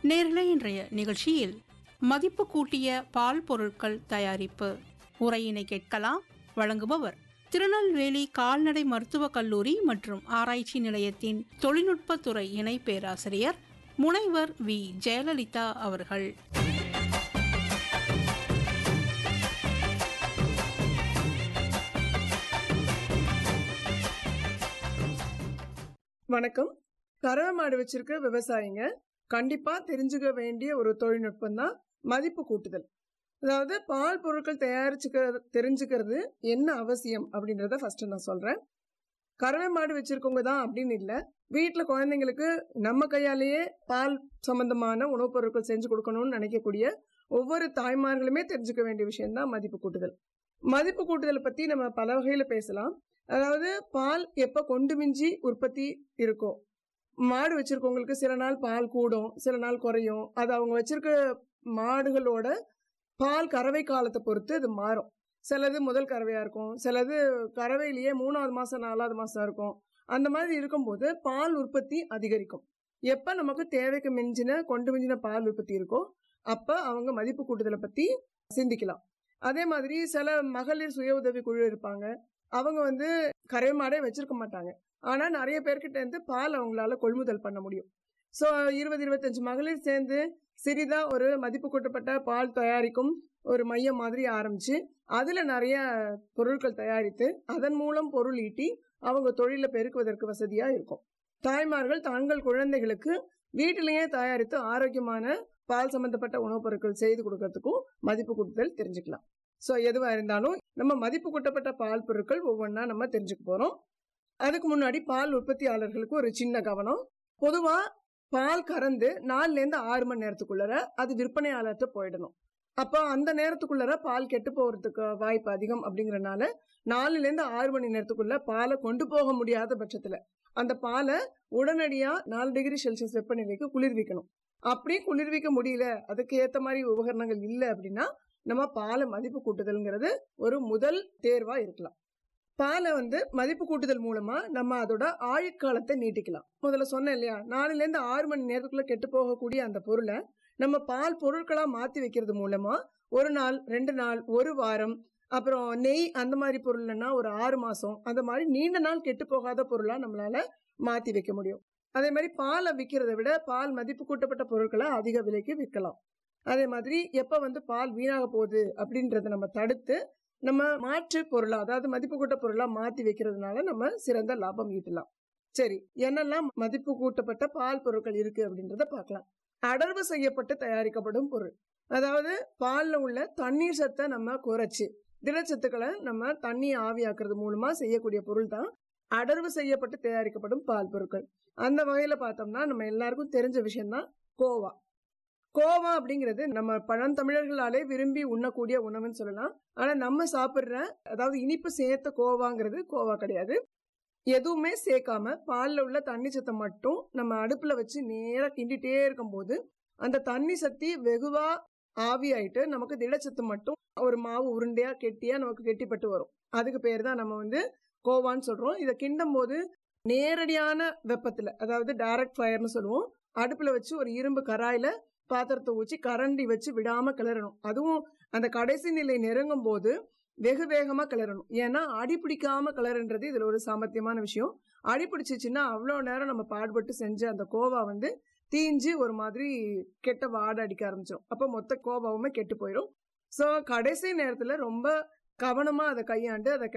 நேரலை இன்றைய நிகழ்ச்சியில் மதிப்பு கூட்டிய பால் பொருட்கள் தயாரிப்பு உரையினை கேட்கலாம் வழங்குபவர் திருநெல்வேலி கால்நடை மருத்துவக் கல்லூரி மற்றும் ஆராய்ச்சி நிலையத்தின் தொழில்நுட்பத்துறை இணை பேராசிரியர் முனைவர் வி ஜெயலலிதா அவர்கள் வணக்கம் கறவை மாடு வச்சிருக்க விவசாயிங்க கண்டிப்பா தெரிஞ்சுக்க வேண்டிய ஒரு தொழில்நுட்பம் தான் மதிப்பு கூட்டுதல் அதாவது பால் பொருட்கள் தயாரிச்சுக்க தெரிஞ்சுக்கிறது என்ன அவசியம் அப்படின்றத ஃபர்ஸ்ட் நான் சொல்றேன் கறவை மாடு வச்சிருக்கவங்க தான் அப்படின்னு இல்லை வீட்டில் குழந்தைங்களுக்கு நம்ம கையாலேயே பால் சம்பந்தமான உணவுப் பொருட்கள் செஞ்சு கொடுக்கணும்னு நினைக்கக்கூடிய ஒவ்வொரு தாய்மார்களுமே தெரிஞ்சுக்க வேண்டிய விஷயம் தான் மதிப்பு கூட்டுதல் மதிப்பு கூட்டுதலை பத்தி நம்ம பல வகையில பேசலாம் அதாவது பால் எப்போ கொண்டு மிஞ்சி உற்பத்தி இருக்கும் மாடு வச்சிருக்கவங்களுக்கு சில நாள் பால் கூடும் சில நாள் குறையும் அது அவங்க வச்சிருக்க மாடுகளோட பால் கறவை காலத்தை பொறுத்து அது மாறும் சிலது முதல் கறவையா இருக்கும் சிலது கறவையிலேயே மூணாவது மாசம் நாலாவது மாசம் இருக்கும் அந்த மாதிரி இருக்கும்போது பால் உற்பத்தி அதிகரிக்கும் எப்ப நமக்கு தேவைக்கு மிஞ்சின கொண்டு மிஞ்சின பால் உற்பத்தி இருக்கோ அப்ப அவங்க மதிப்பு கூட்டுதலை பத்தி சிந்திக்கலாம் அதே மாதிரி சில மகளிர் சுய உதவி குழு இருப்பாங்க அவங்க வந்து கறவை மாடே வச்சிருக்க மாட்டாங்க ஆனா நிறைய பேர்கிட்ட இருந்து பால் அவங்களால கொள்முதல் பண்ண முடியும் ஸோ இருபது இருபத்தஞ்சு மகளிர் சேர்ந்து சிறிதா ஒரு மதிப்பு கூட்டப்பட்ட பால் தயாரிக்கும் ஒரு மையம் மாதிரி ஆரம்பிச்சு அதுல நிறைய பொருட்கள் தயாரித்து அதன் மூலம் பொருள் ஈட்டி அவங்க தொழிலை பெருக்குவதற்கு வசதியா இருக்கும் தாய்மார்கள் தங்கள் குழந்தைகளுக்கு வீட்டிலேயே தயாரித்து ஆரோக்கியமான பால் சம்பந்தப்பட்ட உணவுப் பொருட்கள் செய்து கொடுக்கறதுக்கும் மதிப்பு கூட்டுதல் தெரிஞ்சுக்கலாம் ஸோ எதுவா இருந்தாலும் நம்ம மதிப்பு கூட்டப்பட்ட பால் பொருட்கள் ஒவ்வொன்றா நம்ம தெரிஞ்சுக்க போறோம் அதுக்கு முன்னாடி பால் உற்பத்தியாளர்களுக்கு ஒரு சின்ன கவனம் பொதுவா பால் கறந்து நாலுல இருந்து ஆறு மணி நேரத்துக்குள்ளர அது விற்பனையாளர்கிட்ட போயிடணும் அப்போ அந்த நேரத்துக்குள்ளர பால் கெட்டு போறதுக்கு வாய்ப்பு அதிகம் அப்படிங்கறனால நாலுல இருந்து ஆறு மணி நேரத்துக்குள்ள பாலை கொண்டு போக முடியாத பட்சத்துல அந்த பாலை உடனடியா நாலு டிகிரி செல்சியஸ் வெப்பநிலைக்கு குளிர்விக்கணும் அப்படி குளிர்விக்க முடியல அதுக்கு ஏத்த மாதிரி உபகரணங்கள் இல்லை அப்படின்னா நம்ம பாலை மதிப்பு கூட்டுதல்ங்கிறது ஒரு முதல் தேர்வா இருக்கலாம் பாலை வந்து மதிப்பு கூட்டுதல் மூலமா நம்ம அதோட ஆயுட்காலத்தை நீட்டிக்கலாம் முதல்ல சொன்னேன் இல்லையா நாலுல இருந்து ஆறு மணி நேரத்துக்குள்ள கெட்டு போகக்கூடிய அந்த பொருளை நம்ம பால் பொருட்களா மாத்தி வைக்கிறது மூலமா ஒரு நாள் ரெண்டு நாள் ஒரு வாரம் அப்புறம் நெய் அந்த மாதிரி பொருள்னா ஒரு ஆறு மாசம் அந்த மாதிரி நீண்ட நாள் கெட்டு போகாத பொருளா நம்மளால மாத்தி வைக்க முடியும் அதே மாதிரி பாலை விற்கிறத விட பால் மதிப்பு கூட்டப்பட்ட பொருட்களை அதிக விலைக்கு விற்கலாம் அதே மாதிரி எப்ப வந்து பால் வீணாக போகுது அப்படின்றத நம்ம தடுத்து நம்ம மாற்று பொருளா அதாவது மதிப்பு கூட்ட பொருளா மாத்தி வைக்கிறதுனால நம்ம சிறந்த லாபம் ஈட்டலாம் சரி என்னெல்லாம் மதிப்பு கூட்டப்பட்ட பால் பொருட்கள் இருக்கு அப்படின்றத பார்க்கலாம் அடர்வு செய்யப்பட்டு தயாரிக்கப்படும் பொருள் அதாவது பால்ல உள்ள தண்ணீர் சத்தை நம்ம குறைச்சு திடச்சத்துக்களை நம்ம தண்ணி ஆவியாக்குறது மூலமா செய்யக்கூடிய பொருள் தான் அடர்வு செய்யப்பட்டு தயாரிக்கப்படும் பால் பொருட்கள் அந்த வகையில பார்த்தோம்னா நம்ம எல்லாருக்கும் தெரிஞ்ச விஷயம்தான் கோவா கோவா அப்படிங்கிறது நம்ம பழந்தமிழர்களாலே விரும்பி உண்ணக்கூடிய உணவுன்னு சொல்லலாம் ஆனா நம்ம சாப்பிடுற அதாவது இனிப்பு சேர்த்த கோவாங்கிறது கோவா கிடையாது எதுவுமே சேர்க்காம பால்ல உள்ள தண்ணி சத்தை மட்டும் நம்ம அடுப்புல வச்சு நேரா கிண்டிட்டே இருக்கும்போது அந்த தண்ணி சக்தி வெகுவா ஆவியாயிட்டு நமக்கு திடச்சத்து மட்டும் ஒரு மாவு உருண்டையா கெட்டியா நமக்கு கெட்டிப்பட்டு வரும் அதுக்கு பேர் தான் நம்ம வந்து கோவான்னு சொல்றோம் இதை கிண்டும் போது நேரடியான வெப்பத்துல அதாவது டைரக்ட் ஃபயர்னு சொல்லுவோம் அடுப்புல வச்சு ஒரு இரும்பு கராயில பாத்திரத்தை ஊற்றி கரண்டி வச்சு விடாம கிளறணும் அதுவும் அந்த கடைசி நிலை நெருங்கும் போது வெகு வேகமா கிளறணும் ஏன்னா அடி பிடிக்காம கிளறுன்றது இதுல ஒரு சாமர்த்தியமான விஷயம் அடி பிடிச்சிச்சுன்னா அவ்வளோ நேரம் நம்ம பாடுபட்டு செஞ்ச அந்த கோவா வந்து தீஞ்சு ஒரு மாதிரி கெட்ட வாடை அடிக்க ஆரம்பிச்சிடும் அப்போ மொத்த கோவாவுமே கெட்டு போயிடும் ஸோ கடைசி நேரத்துல ரொம்ப கவனமா அதை கையாண்டு அதை